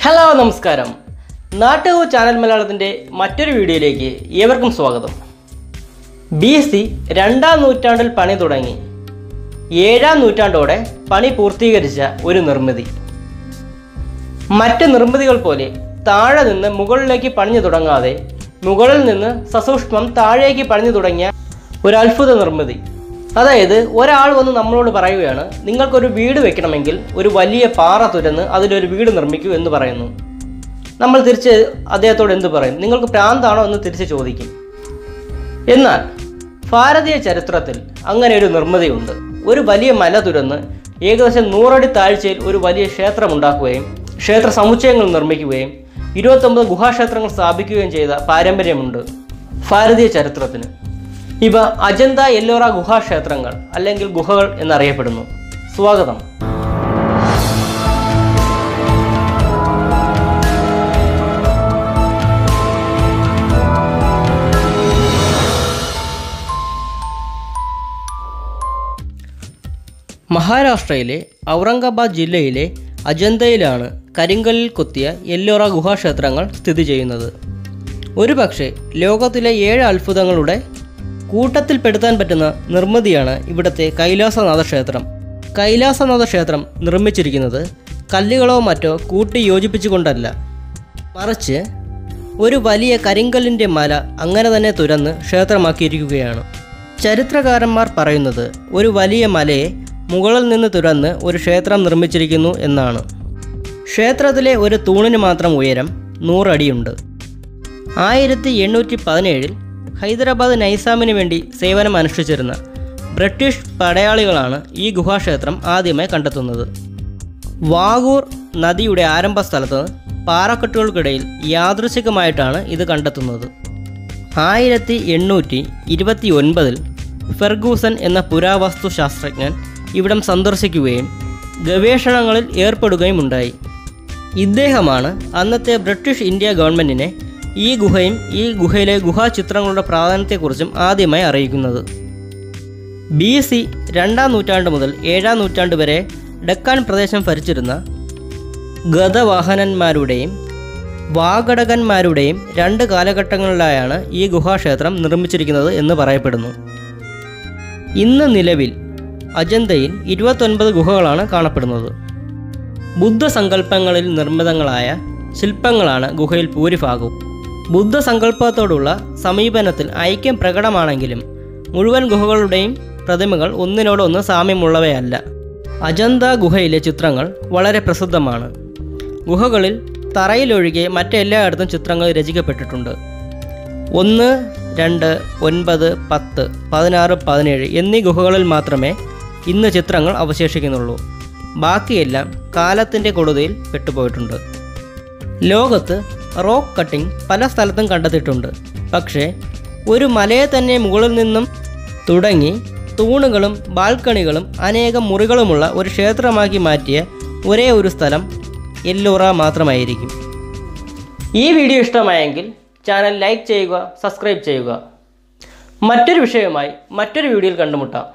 hello നമസ്കാരം നാട്ടുകോ channel മലയാളത്തിൻ്റെ മറ്റൊരു വീഡിയോയിലേക്ക് ഏവർക്കും സ്വാഗതം ബി സി രണ്ടാം നൂറ്റാണ്ടിൽ പണി തുടങ്ങി ഏഴാം നൂറ്റാണ്ടോടെ പണി പൂർത്തീകരിച്ച ഒരു നിർമ്മിതി മറ്റ് നിർമ്മിതികൾ പോലെ താഴെ നിന്ന് മുകളിലേക്ക് പണിഞ്ഞു തുടങ്ങാതെ മുകളിൽ നിന്ന് സസൂക്ഷ്മം താഴേക്ക് പണിഞ്ഞു തുടങ്ങിയ ഒരു അത്ഭുത നിർമ്മിതി അതായത് ഒരാൾ വന്ന് നമ്മളോട് പറയുകയാണ് നിങ്ങൾക്കൊരു വീട് വെക്കണമെങ്കിൽ ഒരു വലിയ പാറ തുരന്ന് അതിലൊരു വീട് നിർമ്മിക്കൂ എന്ന് പറയുന്നു നമ്മൾ തിരിച്ച് അദ്ദേഹത്തോട് എന്ത് പറയും നിങ്ങൾക്ക് പ്രാന്താണോ എന്ന് തിരിച്ച് ചോദിക്കും എന്നാൽ ഭാരതീയ ചരിത്രത്തിൽ അങ്ങനെ ഒരു നിർമ്മിതിയുണ്ട് ഒരു വലിയ മല തുരന്ന് ഏകദേശം നൂറടി താഴ്ചയിൽ ഒരു വലിയ ക്ഷേത്രം ഉണ്ടാക്കുകയും ക്ഷേത്ര സമുച്ചയങ്ങൾ നിർമ്മിക്കുകയും ഇരുപത്തൊമ്പത് ഗുഹാക്ഷേത്രങ്ങൾ സ്ഥാപിക്കുകയും ചെയ്ത പാരമ്പര്യമുണ്ട് ഭാരതീയ ചരിത്രത്തിന് ഇവ അജന്ത എല്ലോറ ഗുഹാക്ഷേത്രങ്ങൾ അല്ലെങ്കിൽ ഗുഹകൾ എന്നറിയപ്പെടുന്നു സ്വാഗതം മഹാരാഷ്ട്രയിലെ ഔറംഗാബാദ് ജില്ലയിലെ അജന്തയിലാണ് കരിങ്കല്ലിൽ കൊത്തിയ എല്ലോറ ഗുഹാക്ഷേത്രങ്ങൾ സ്ഥിതി ചെയ്യുന്നത് ഒരുപക്ഷെ ലോകത്തിലെ ഏഴ് അത്ഭുതങ്ങളുടെ കൂട്ടത്തിൽപ്പെടുത്താൻ പറ്റുന്ന നിർമ്മിതിയാണ് ഇവിടുത്തെ കൈലാസനാഥ ക്ഷേത്രം കൈലാസനാഥ ക്ഷേത്രം നിർമ്മിച്ചിരിക്കുന്നത് കല്ലുകളോ മറ്റോ കൂട്ടി യോജിപ്പിച്ചുകൊണ്ടല്ല മറിച്ച് ഒരു വലിയ കരിങ്കല്ലിൻ്റെ മല അങ്ങനെ തന്നെ തുരന്ന് ക്ഷേത്രമാക്കിയിരിക്കുകയാണ് ചരിത്രകാരന്മാർ പറയുന്നത് ഒരു വലിയ മലയെ മുകളിൽ നിന്ന് തുരന്ന് ഒരു ക്ഷേത്രം നിർമ്മിച്ചിരിക്കുന്നു എന്നാണ് ക്ഷേത്രത്തിലെ ഒരു തൂണിന് മാത്രം ഉയരം നൂറടിയുണ്ട് ആയിരത്തി എണ്ണൂറ്റി പതിനേഴിൽ ഹൈദരാബാദ് നൈസാമിന് വേണ്ടി സേവനം അനുഷ്ഠിച്ചിരുന്ന ബ്രിട്ടീഷ് പടയാളികളാണ് ഈ ഗുഹാക്ഷേത്രം ആദ്യമായി കണ്ടെത്തുന്നത് വാഗൂർ നദിയുടെ ആരംഭ സ്ഥലത്ത് പാറക്കെട്ടുകൾക്കിടയിൽ യാദൃശികമായിട്ടാണ് ഇത് കണ്ടെത്തുന്നത് ആയിരത്തി എണ്ണൂറ്റി ഇരുപത്തി ഒൻപതിൽ ഫെർഗൂസൻ എന്ന പുരാവസ്തു ശാസ്ത്രജ്ഞൻ ഇവിടം സന്ദർശിക്കുകയും ഗവേഷണങ്ങളിൽ ഏർപ്പെടുകയും ഉണ്ടായി ഇദ്ദേഹമാണ് അന്നത്തെ ബ്രിട്ടീഷ് ഇന്ത്യ ഗവൺമെൻറ്റിനെ ഈ ഗുഹയും ഈ ഗുഹയിലെ ഗുഹാചിത്രങ്ങളുടെ പ്രാധാന്യത്തെക്കുറിച്ചും ആദ്യമായി അറിയിക്കുന്നത് ബി സി രണ്ടാം നൂറ്റാണ്ട് മുതൽ ഏഴാം നൂറ്റാണ്ട് വരെ ഡക്കാൻ പ്രദേശം ഭരിച്ചിരുന്ന ഗതവാഹനന്മാരുടെയും വാഗടകന്മാരുടെയും രണ്ട് കാലഘട്ടങ്ങളിലായാണ് ഈ ഗുഹാക്ഷേത്രം നിർമ്മിച്ചിരിക്കുന്നത് എന്ന് പറയപ്പെടുന്നു ഇന്ന് നിലവിൽ അജന്തയിൽ ഇരുപത്തൊൻപത് ഗുഹകളാണ് കാണപ്പെടുന്നത് ബുദ്ധസങ്കല്പങ്ങളിൽ നിർമ്മിതങ്ങളായ ശില്പങ്ങളാണ് ഗുഹയിൽ ഭൂരിഭാഗവും ബുദ്ധസങ്കല്പത്തോടുള്ള സമീപനത്തിൽ ഐക്യം പ്രകടമാണെങ്കിലും മുഴുവൻ ഗുഹകളുടെയും പ്രതിമകൾ ഒന്നിനോടൊന്ന് സാമ്യമുള്ളവയല്ല അജന്ത ഗുഹയിലെ ചിത്രങ്ങൾ വളരെ പ്രസിദ്ധമാണ് ഗുഹകളിൽ തറയിലൊഴികെ മറ്റെല്ലായിടത്തും ചിത്രങ്ങൾ രചിക്കപ്പെട്ടിട്ടുണ്ട് ഒന്ന് രണ്ട് ഒൻപത് പത്ത് പതിനാറ് പതിനേഴ് എന്നീ ഗുഹകളിൽ മാത്രമേ ഇന്ന് ചിത്രങ്ങൾ അവശേഷിക്കുന്നുള്ളൂ ബാക്കിയെല്ലാം കാലത്തിൻ്റെ കൊടുതയിൽ പെട്ടുപോയിട്ടുണ്ട് ലോകത്ത് റോക്ക് കട്ടിംഗ് പല സ്ഥലത്തും കണ്ടെത്തിയിട്ടുണ്ട് പക്ഷേ ഒരു മലയെ തന്നെ മുകളിൽ നിന്നും തുടങ്ങി തൂണുകളും ബാൽക്കണികളും അനേകം മുറികളുമുള്ള ഒരു ക്ഷേത്രമാക്കി മാറ്റിയ ഒരേ ഒരു സ്ഥലം എല്ലോറ മാത്രമായിരിക്കും ഈ വീഡിയോ ഇഷ്ടമായെങ്കിൽ ചാനൽ ലൈക്ക് ചെയ്യുക സബ്സ്ക്രൈബ് ചെയ്യുക മറ്റൊരു വിഷയവുമായി മറ്റൊരു വീഡിയോയിൽ കണ്ടുമുട്ടാം